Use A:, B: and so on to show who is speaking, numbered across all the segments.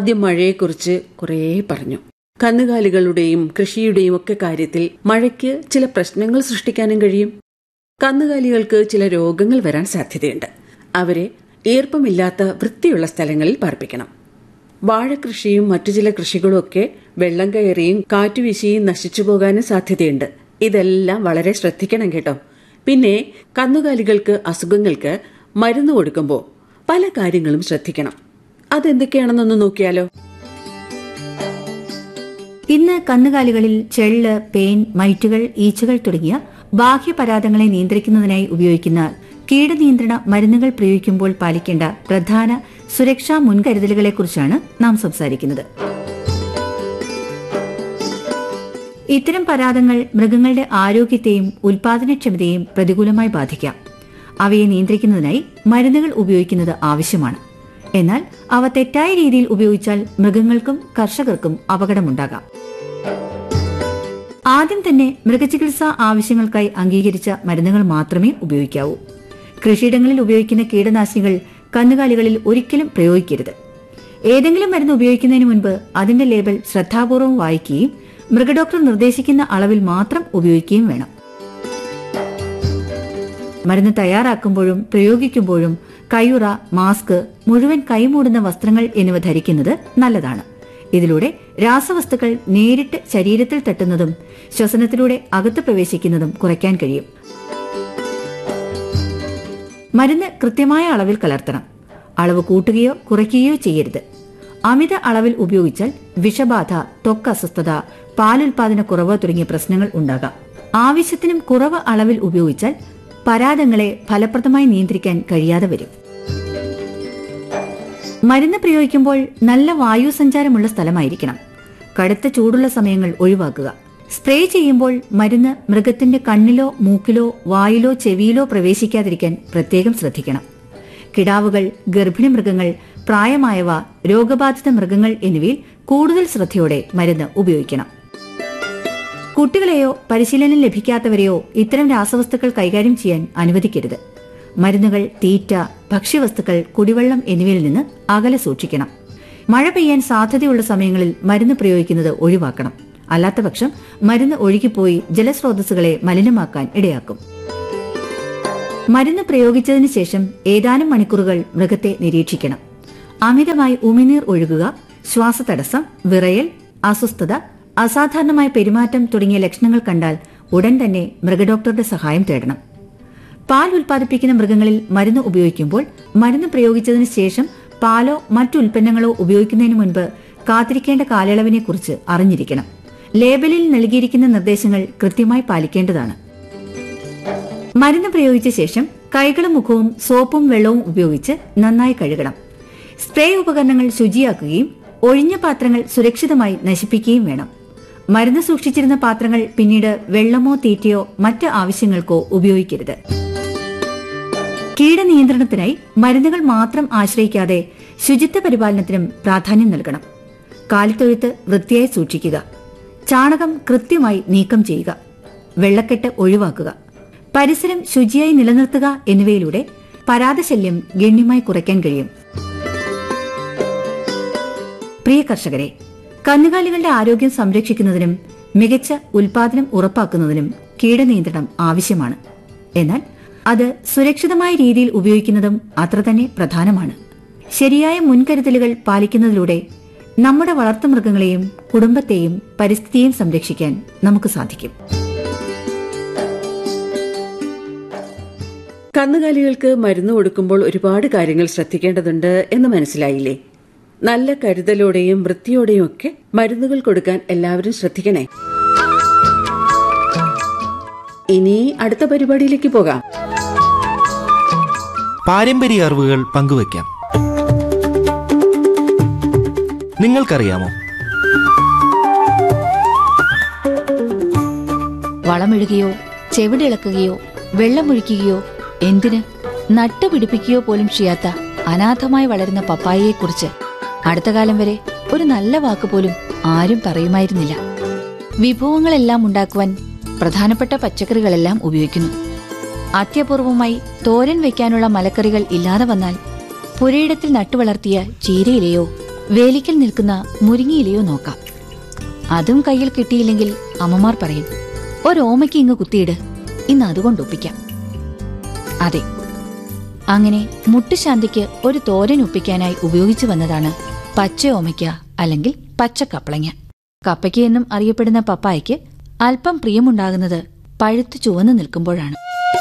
A: ആദ്യം മഴയെക്കുറിച്ച് കുറേ പറഞ്ഞു കന്നുകാലികളുടെയും കൃഷിയുടെയും ഒക്കെ കാര്യത്തിൽ മഴയ്ക്ക് ചില പ്രശ്നങ്ങൾ സൃഷ്ടിക്കാനും കഴിയും കന്നുകാലികൾക്ക് ചില രോഗങ്ങൾ വരാൻ സാധ്യതയുണ്ട് അവരെ ഈർപ്പമില്ലാത്ത വൃത്തിയുള്ള സ്ഥലങ്ങളിൽ പാർപ്പിക്കണം വാഴകൃഷിയും മറ്റു ചില കൃഷികളും ഒക്കെ വെള്ളം കയറിയും കാറ്റുവീശിയും നശിച്ചു പോകാനും സാധ്യതയുണ്ട് ഇതെല്ലാം വളരെ ശ്രദ്ധിക്കണം കേട്ടോ പിന്നെ കന്നുകാലികൾക്ക് അസുഖങ്ങൾക്ക് മരുന്ന് കൊടുക്കുമ്പോൾ പല കാര്യങ്ങളും ശ്രദ്ധിക്കണം അതെന്തൊക്കെയാണെന്നൊന്ന് നോക്കിയാലോ
B: ഇന്ന് കന്നുകാലികളിൽ ചെള്ള് പേൻ മൈറ്റുകൾ ഈച്ചകൾ തുടങ്ങിയ ബാഹ്യപരാധങ്ങളെ നിയന്ത്രിക്കുന്നതിനായി ഉപയോഗിക്കുന്ന കീടനിയന്ത്രണ മരുന്നുകൾ പ്രയോഗിക്കുമ്പോൾ പാലിക്കേണ്ട പ്രധാന സുരക്ഷാ മുൻകരുതലുകളെക്കുറിച്ചാണ് നാം സംസാരിക്കുന്നത് ഇത്തരം പരാതങ്ങൾ മൃഗങ്ങളുടെ ആരോഗ്യത്തെയും ഉൽപാദനക്ഷമതയെയും പ്രതികൂലമായി ബാധിക്കാം അവയെ നിയന്ത്രിക്കുന്നതിനായി മരുന്നുകൾ ഉപയോഗിക്കുന്നത് ആവശ്യമാണ് എന്നാൽ അവ തെറ്റായ രീതിയിൽ ഉപയോഗിച്ചാൽ മൃഗങ്ങൾക്കും കർഷകർക്കും അപകടമുണ്ടാകാം ആദ്യം തന്നെ മൃഗചികിത്സാ ആവശ്യങ്ങൾക്കായി അംഗീകരിച്ച മരുന്നുകൾ മാത്രമേ ഉപയോഗിക്കാവൂ കൃഷിയിടങ്ങളിൽ ഉപയോഗിക്കുന്ന കീടനാശിനികൾ കന്നുകാലികളിൽ ഒരിക്കലും പ്രയോഗിക്കരുത് ഏതെങ്കിലും മരുന്ന് ഉപയോഗിക്കുന്നതിന് മുൻപ് അതിന്റെ ലേബൽ ശ്രദ്ധാപൂർവം വായിക്കുകയും മൃഗഡോക്ടർ നിർദ്ദേശിക്കുന്ന അളവിൽ മാത്രം ഉപയോഗിക്കുകയും വേണം മരുന്ന് തയ്യാറാക്കുമ്പോഴും പ്രയോഗിക്കുമ്പോഴും കയ്യുറ മാസ്ക് മുഴുവൻ കൈമൂടുന്ന വസ്ത്രങ്ങൾ എന്നിവ ധരിക്കുന്നത് നല്ലതാണ് ഇതിലൂടെ രാസവസ്തുക്കൾ നേരിട്ട് ശരീരത്തിൽ തട്ടുന്നതും ശ്വസനത്തിലൂടെ അകത്ത് പ്രവേശിക്കുന്നതും കുറയ്ക്കാൻ കഴിയും മരുന്ന് കൃത്യമായ അളവിൽ കലർത്തണം അളവ് കൂട്ടുകയോ കുറയ്ക്കുകയോ ചെയ്യരുത് അമിത അളവിൽ ഉപയോഗിച്ചാൽ വിഷബാധ ത്വക്ക് അസ്വസ്ഥത പാലുൽപാദന കുറവ് തുടങ്ങിയ പ്രശ്നങ്ങൾ ഉണ്ടാകാം ആവശ്യത്തിനും കുറവ് അളവിൽ ഉപയോഗിച്ചാൽ പരാതങ്ങളെ ഫലപ്രദമായി നിയന്ത്രിക്കാൻ കഴിയാതെ വരും മരുന്ന് പ്രയോഗിക്കുമ്പോൾ നല്ല വായു സഞ്ചാരമുള്ള സ്ഥലമായിരിക്കണം കടുത്ത ചൂടുള്ള സമയങ്ങൾ ഒഴിവാക്കുക സ്പ്രേ ചെയ്യുമ്പോൾ മരുന്ന് മൃഗത്തിന്റെ കണ്ണിലോ മൂക്കിലോ വായിലോ ചെവിയിലോ പ്രവേശിക്കാതിരിക്കാൻ പ്രത്യേകം ശ്രദ്ധിക്കണം കിടാവുകൾ ഗർഭിണി മൃഗങ്ങൾ പ്രായമായവ രോഗബാധിത മൃഗങ്ങൾ എന്നിവയിൽ കൂടുതൽ ശ്രദ്ധയോടെ മരുന്ന് ഉപയോഗിക്കണം കുട്ടികളെയോ പരിശീലനം ലഭിക്കാത്തവരെയോ ഇത്തരം രാസവസ്തുക്കൾ കൈകാര്യം ചെയ്യാൻ അനുവദിക്കരുത് മരുന്നുകൾ തീറ്റ ഭക്ഷ്യവസ്തുക്കൾ കുടിവെള്ളം എന്നിവയിൽ നിന്ന് അകലെ സൂക്ഷിക്കണം മഴ പെയ്യാൻ സാധ്യതയുള്ള സമയങ്ങളിൽ മരുന്ന് പ്രയോഗിക്കുന്നത് ഒഴിവാക്കണം അല്ലാത്തപക്ഷം മരുന്ന് ഒഴുകിപ്പോയി ജലസ്രോതസ്സുകളെ മലിനമാക്കാൻ ഇടയാക്കും മരുന്ന് പ്രയോഗിച്ചതിന് ശേഷം ഏതാനും മണിക്കൂറുകൾ മൃഗത്തെ നിരീക്ഷിക്കണം അമിതമായി ഉമിനീർ ഒഴുകുക ശ്വാസതടസ്സം വിറയൽ അസ്വസ്ഥത അസാധാരണമായ പെരുമാറ്റം തുടങ്ങിയ ലക്ഷണങ്ങൾ കണ്ടാൽ ഉടൻ തന്നെ മൃഗഡോക്ടറുടെ സഹായം തേടണം പാൽ ഉൽപ്പാദിപ്പിക്കുന്ന മൃഗങ്ങളിൽ മരുന്ന് ഉപയോഗിക്കുമ്പോൾ മരുന്ന് പ്രയോഗിച്ചതിന് ശേഷം പാലോ മറ്റു ഉൽപ്പന്നങ്ങളോ ഉപയോഗിക്കുന്നതിന് മുൻപ് കാത്തിരിക്കേണ്ട കാലയളവിനെക്കുറിച്ച് അറിഞ്ഞിരിക്കണം ലേബലിൽ നൽകിയിരിക്കുന്ന നിർദ്ദേശങ്ങൾ കൃത്യമായി പാലിക്കേണ്ടതാണ് മരുന്ന് പ്രയോഗിച്ച ശേഷം കൈകളും മുഖവും സോപ്പും വെള്ളവും ഉപയോഗിച്ച് നന്നായി കഴുകണം സ്പ്രേ ഉപകരണങ്ങൾ ശുചിയാക്കുകയും ഒഴിഞ്ഞ പാത്രങ്ങൾ സുരക്ഷിതമായി നശിപ്പിക്കുകയും വേണം മരുന്ന് സൂക്ഷിച്ചിരുന്ന പാത്രങ്ങൾ പിന്നീട് വെള്ളമോ തീറ്റയോ മറ്റ് ആവശ്യങ്ങൾക്കോ ഉപയോഗിക്കരുത് കീടനിയന്ത്രണത്തിനായി മരുന്നുകൾ മാത്രം ആശ്രയിക്കാതെ ശുചിത്വ പരിപാലനത്തിനും പ്രാധാന്യം നൽകണം കാലിത്തൊഴുത്ത് വൃത്തിയായി സൂക്ഷിക്കുക ചാണകം കൃത്യമായി നീക്കം ചെയ്യുക വെള്ളക്കെട്ട് ഒഴിവാക്കുക പരിസരം ശുചിയായി നിലനിർത്തുക എന്നിവയിലൂടെ പരാതശല്യം ഗണ്യമായി കുറയ്ക്കാൻ കഴിയും പ്രിയ കർഷകരെ കന്നുകാലികളുടെ ആരോഗ്യം സംരക്ഷിക്കുന്നതിനും മികച്ച ഉൽപാദനം ഉറപ്പാക്കുന്നതിനും കീടനിയന്ത്രണം ആവശ്യമാണ് എന്നാൽ അത് സുരക്ഷിതമായ രീതിയിൽ ഉപയോഗിക്കുന്നതും അത്ര തന്നെ പ്രധാനമാണ് ശരിയായ മുൻകരുതലുകൾ പാലിക്കുന്നതിലൂടെ നമ്മുടെ വളർത്തുമൃഗങ്ങളെയും കുടുംബത്തെയും പരിസ്ഥിതിയെയും സംരക്ഷിക്കാൻ നമുക്ക് സാധിക്കും
A: കന്നുകാലികൾക്ക് മരുന്ന് കൊടുക്കുമ്പോൾ ഒരുപാട് കാര്യങ്ങൾ ശ്രദ്ധിക്കേണ്ടതുണ്ട് എന്ന് മനസ്സിലായില്ലേ നല്ല കരുതലോടെയും വൃത്തിയോടെയും ഒക്കെ മരുന്നുകൾ കൊടുക്കാൻ എല്ലാവരും ശ്രദ്ധിക്കണേ ഇനി അടുത്ത പരിപാടിയിലേക്ക് പോകാം
C: പാരമ്പര്യ അറിവുകൾ പങ്കുവയ്ക്കാം നിങ്ങൾക്കറിയാമോ
D: വളമിടുകയോ ചെവിടിളക്കുകയോ വെള്ളമൊഴിക്കുകയോ എന്തിന് നട്ടുപിടിപ്പിക്കുകയോ പോലും ചെയ്യാത്ത അനാഥമായി വളരുന്ന പപ്പായയെക്കുറിച്ച് അടുത്ത കാലം വരെ ഒരു നല്ല വാക്ക് പോലും ആരും പറയുമായിരുന്നില്ല വിഭവങ്ങളെല്ലാം ഉണ്ടാക്കുവാൻ പ്രധാനപ്പെട്ട പച്ചക്കറികളെല്ലാം ഉപയോഗിക്കുന്നു അത്യപൂർവമായി തോരൻ വയ്ക്കാനുള്ള മലക്കറികൾ ഇല്ലാതെ വന്നാൽ പുരയിടത്തിൽ നട്ടുവളർത്തിയ ചീരയിലയോ വേലിക്കൽ നിൽക്കുന്ന മുരിങ്ങിയിലയോ നോക്കാം അതും കയ്യിൽ കിട്ടിയില്ലെങ്കിൽ അമ്മമാർ പറയും ഒരോമയ്ക്ക് ഇങ്ങ് കുത്തിയിട് ഇന്ന് അതുകൊണ്ട് ഒപ്പിക്കാം അതെ അങ്ങനെ മുട്ടുശാന്തിക്ക് ഒരു തോരൻ ഒപ്പിക്കാനായി ഉപയോഗിച്ചു വന്നതാണ് പച്ച ഓമയ്ക്ക അല്ലെങ്കിൽ പച്ച കപ്പളങ്ങ കപ്പയ്ക്ക് എന്നും അറിയപ്പെടുന്ന പപ്പായയ്ക്ക് അല്പം പ്രിയമുണ്ടാകുന്നത് പഴുത്തു ചുവന്നു നിൽക്കുമ്പോഴാണ്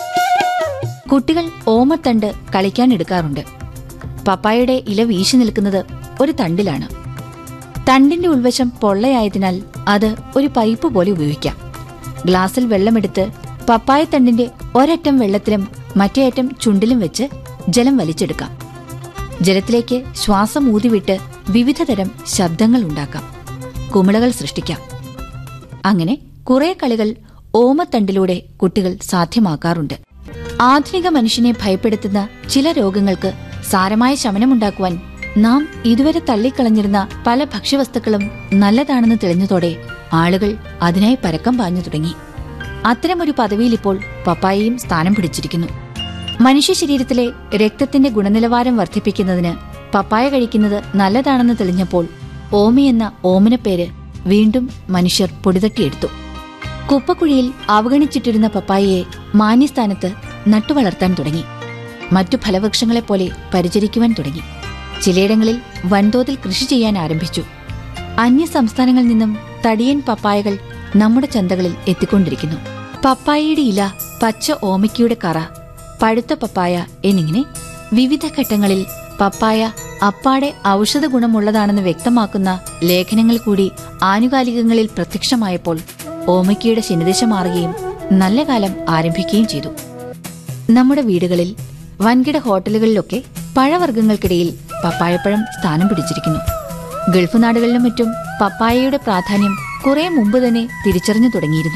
D: കുട്ടികൾ ഓമത്തണ്ട് കളിക്കാൻ എടുക്കാറുണ്ട് പപ്പായയുടെ ഇല വീശി നിൽക്കുന്നത് ഒരു തണ്ടിലാണ് തണ്ടിന്റെ ഉൾവശം പൊള്ളയായതിനാൽ അത് ഒരു പൈപ്പ് പോലെ ഉപയോഗിക്കാം ഗ്ലാസ്സിൽ വെള്ളമെടുത്ത് പപ്പായ തണ്ടിന്റെ ഒരറ്റം വെള്ളത്തിലും മറ്റേ അറ്റം ചുണ്ടിലും വെച്ച് ജലം വലിച്ചെടുക്കാം ജലത്തിലേക്ക് ശ്വാസം ഊതിവിട്ട് വിവിധതരം ശബ്ദങ്ങൾ ഉണ്ടാക്കാം കുമിളകൾ സൃഷ്ടിക്കാം അങ്ങനെ കുറെ കളികൾ ഓമത്തണ്ടിലൂടെ കുട്ടികൾ സാധ്യമാക്കാറുണ്ട് ആധുനിക മനുഷ്യനെ ഭയപ്പെടുത്തുന്ന ചില രോഗങ്ങൾക്ക് സാരമായ ശമനമുണ്ടാക്കുവാൻ നാം ഇതുവരെ തള്ളിക്കളഞ്ഞിരുന്ന പല ഭക്ഷ്യവസ്തുക്കളും നല്ലതാണെന്ന് തെളിഞ്ഞതോടെ ആളുകൾ അതിനായി പരക്കം പാഞ്ഞു തുടങ്ങി അത്തരമൊരു പദവിയിൽ ഇപ്പോൾ പപ്പായയും സ്ഥാനം പിടിച്ചിരിക്കുന്നു മനുഷ്യ ശരീരത്തിലെ രക്തത്തിന്റെ ഗുണനിലവാരം വർദ്ധിപ്പിക്കുന്നതിന് പപ്പായ കഴിക്കുന്നത് നല്ലതാണെന്ന് തെളിഞ്ഞപ്പോൾ ഓമി എന്ന ഓമനപ്പേര് വീണ്ടും മനുഷ്യർ പൊടിതട്ടിയെടുത്തു കുപ്പക്കുഴിയിൽ അവഗണിച്ചിട്ടിരുന്ന പപ്പായയെ മാന്യസ്ഥാനത്ത് നട്ടുവളർത്താൻ തുടങ്ങി മറ്റു ഫലവൃക്ഷങ്ങളെപ്പോലെ പരിചരിക്കുവാൻ തുടങ്ങി ചിലയിടങ്ങളിൽ വൻതോതിൽ കൃഷി ചെയ്യാൻ ആരംഭിച്ചു അന്യ സംസ്ഥാനങ്ങളിൽ നിന്നും തടിയൻ പപ്പായകൾ നമ്മുടെ ചന്തകളിൽ എത്തിക്കൊണ്ടിരിക്കുന്നു പപ്പായയുടെ ഇല പച്ച ഓമയ്ക്കയുടെ കറ പഴുത്ത പപ്പായ എന്നിങ്ങനെ വിവിധ ഘട്ടങ്ങളിൽ പപ്പായ അപ്പാടെ ഔഷധ ഗുണമുള്ളതാണെന്ന് വ്യക്തമാക്കുന്ന ലേഖനങ്ങൾ കൂടി ആനുകാലികങ്ങളിൽ പ്രത്യക്ഷമായപ്പോൾ ഓമയ്ക്കയുടെ ശനിദിശ മാറുകയും നല്ല കാലം ആരംഭിക്കുകയും ചെയ്തു നമ്മുടെ വീടുകളിൽ വൻകിട ഹോട്ടലുകളിലൊക്കെ പഴവർഗ്ഗങ്ങൾക്കിടയിൽ പപ്പായപ്പഴം സ്ഥാനം പിടിച്ചിരിക്കുന്നു ഗൾഫ് നാടുകളിലും മറ്റും പപ്പായയുടെ പ്രാധാന്യം കുറെ മുമ്പ് തന്നെ തിരിച്ചറിഞ്ഞു തുടങ്ങിയിരുന്നു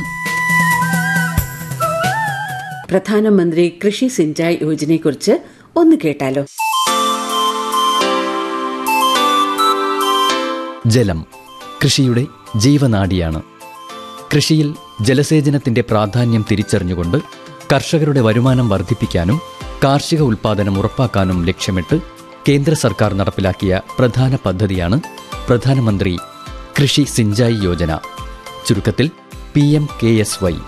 A: പ്രധാനമന്ത്രി കൃഷി സിഞ്ചായ് യോജനയെക്കുറിച്ച് ഒന്ന് കേട്ടാലോ
E: ജലം കൃഷിയുടെ ജീവനാഡിയാണ് കൃഷിയിൽ ജലസേചനത്തിന്റെ പ്രാധാന്യം തിരിച്ചറിഞ്ഞുകൊണ്ട് കർഷകരുടെ വരുമാനം വർദ്ധിപ്പിക്കാനും കാർഷിക ഉൽപാദനം ഉറപ്പാക്കാനും ലക്ഷ്യമിട്ട് കേന്ദ്ര സർക്കാർ നടപ്പിലാക്കിയ പ്രധാന പദ്ധതിയാണ് പ്രധാനമന്ത്രി കൃഷി സിഞ്ചായി യോജന ചുരുക്കത്തിൽ P M K S Y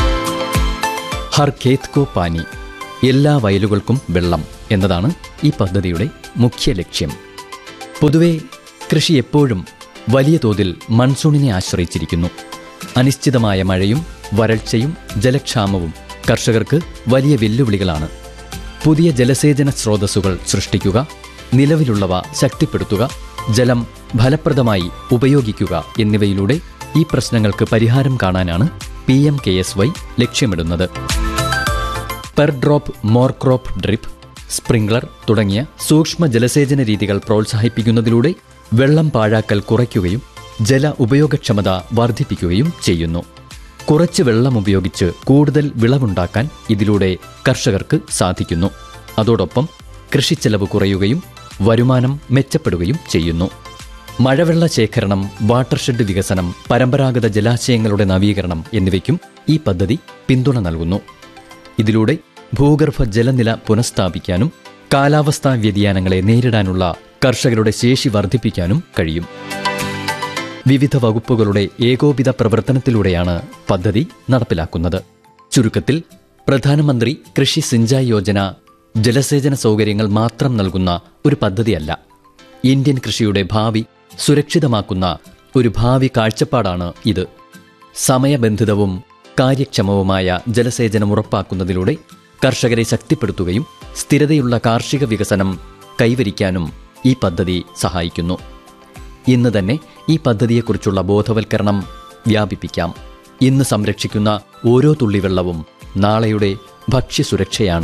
E: Har Khet Ko Pani എല്ലാ വയലുകൾക്കും വെള്ളം എന്നതാണ് ഈ പദ്ധതിയുടെ മുഖ്യ ലക്ഷ്യം പൊതുവെ കൃഷി എപ്പോഴും വലിയ തോതിൽ മൺസൂണിനെ ആശ്രയിച്ചിരിക്കുന്നു അനിശ്ചിതമായ മഴയും വരൾച്ചയും ജലക്ഷാമവും കർഷകർക്ക് വലിയ വെല്ലുവിളികളാണ് പുതിയ ജലസേചന സ്രോതസ്സുകൾ സൃഷ്ടിക്കുക നിലവിലുള്ളവ ശക്തിപ്പെടുത്തുക ജലം ഫലപ്രദമായി ഉപയോഗിക്കുക എന്നിവയിലൂടെ ഈ പ്രശ്നങ്ങൾക്ക് പരിഹാരം കാണാനാണ് P M K S Y ലക്ഷ്യമിടുന്നത് per drop more crop drip sprinkler തുടങ്ങിയ സൂക്ഷ്മ ജലസേചന രീതികൾ പ്രോത്സാഹിപ്പിക്കുന്നതിലൂടെ വെള്ളം പാഴാക്കൽ കുറയ്ക്കുകയും ജല ഉപയോഗക്ഷമത വർദ്ധിപ്പിക്കുകയും ചെയ്യുന്നു കുറച്ച് വെള്ളം ഉപയോഗിച്ച് കൂടുതൽ വിളവുണ്ടാക്കാൻ ഇതിലൂടെ കർഷകർക്ക് സാധിക്കുന്നു അതോടൊപ്പം കൃഷിച്ചെലവ് കുറയുകയും വരുമാനം മെച്ചപ്പെടുകയും ചെയ്യുന്നു മഴവെള്ള ശേഖരണം വാട്ടർഷെഡ് വികസനം പരമ്പരാഗത ജലാശയങ്ങളുടെ നവീകരണം എന്നിവയ്ക്കും ഈ പദ്ധതി പിന്തുണ നൽകുന്നു ഇതിലൂടെ ഭൂഗർഭ ജലനില പുനഃസ്ഥാപിക്കാനും കാലാവസ്ഥാ വ്യതിയാനങ്ങളെ നേരിടാനുള്ള കർഷകരുടെ ശേഷി വർദ്ധിപ്പിക്കാനും കഴിയും വിവിധ വകുപ്പുകളുടെ ഏകോപിത പ്രവർത്തനത്തിലൂടെയാണ് പദ്ധതി നടപ്പിലാക്കുന്നത് ചുരുക്കത്തിൽ പ്രധാനമന്ത്രി കൃഷി സിഞ്ചായ് യോജന ജലസേചന സൗകര്യങ്ങൾ മാത്രം നൽകുന്ന ഒരു പദ്ധതിയല്ല ഇന്ത്യൻ കൃഷിയുടെ ഭാവി സുരക്ഷിതമാക്കുന്ന ഒരു ഭാവി കാഴ്ചപ്പാടാണ് ഇത് സമയബന്ധിതവും കാര്യക്ഷമവുമായ ജലസേചനം ഉറപ്പാക്കുന്നതിലൂടെ കർഷകരെ ശക്തിപ്പെടുത്തുകയും സ്ഥിരതയുള്ള കാർഷിക വികസനം കൈവരിക്കാനും ഈ പദ്ധതി സഹായിക്കുന്നു ഇന്ന് തന്നെ ഈ പദ്ധതിയെക്കുറിച്ചുള്ള ബോധവൽക്കരണം വ്യാപിപ്പിക്കാം ഇന്ന് സംരക്ഷിക്കുന്ന ഓരോ തുള്ളി വെള്ളവും നാളെയുടെ ഭക്ഷ്യസുരക്ഷയാണ്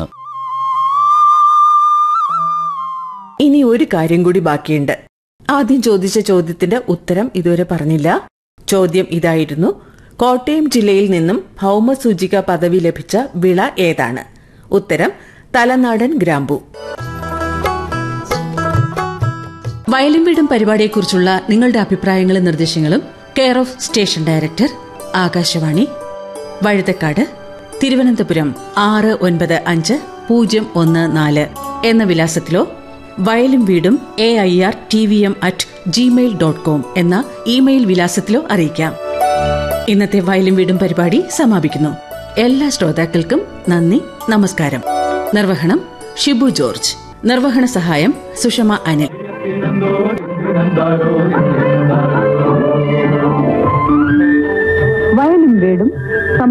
A: ഇനി ഒരു കാര്യം കൂടി ബാക്കിയുണ്ട് ആദ്യം ചോദിച്ച ചോദ്യത്തിന്റെ ഉത്തരം ഇതുവരെ പറഞ്ഞില്ല ചോദ്യം ഇതായിരുന്നു കോട്ടയം ജില്ലയിൽ നിന്നും ഭൗമസൂചിക പദവി ലഭിച്ച വിള ഏതാണ് ഉത്തരം തലനാടൻ ഗ്രാമ്പു വയലും വീടും പരിപാടിയെക്കുറിച്ചുള്ള നിങ്ങളുടെ അഭിപ്രായങ്ങളും നിർദ്ദേശങ്ങളും care of station director Akashvani Vazhuthacaud Thiruvananthapuram ആറ് ഒൻപത് അഞ്ച് പൂജ്യം ഒന്ന് നാല് എന്ന വിലാസത്തിലോ Vayalum Veedum A I R T V M at Gmail dot com എന്ന ഇമെയിൽ വിലാസത്തിലോ അറിയിക്കാം ഇന്നത്തെ വയലും വീടും പരിപാടി സമാപിക്കുന്നു എല്ലാ ശ്രോതാക്കൾക്കും നന്ദി നമസ്കാരം നിർവഹണം ഷിബു ജോർജ് നിർവഹണ സഹായം സുഷമ അനിൽ
F: വയലും വീടും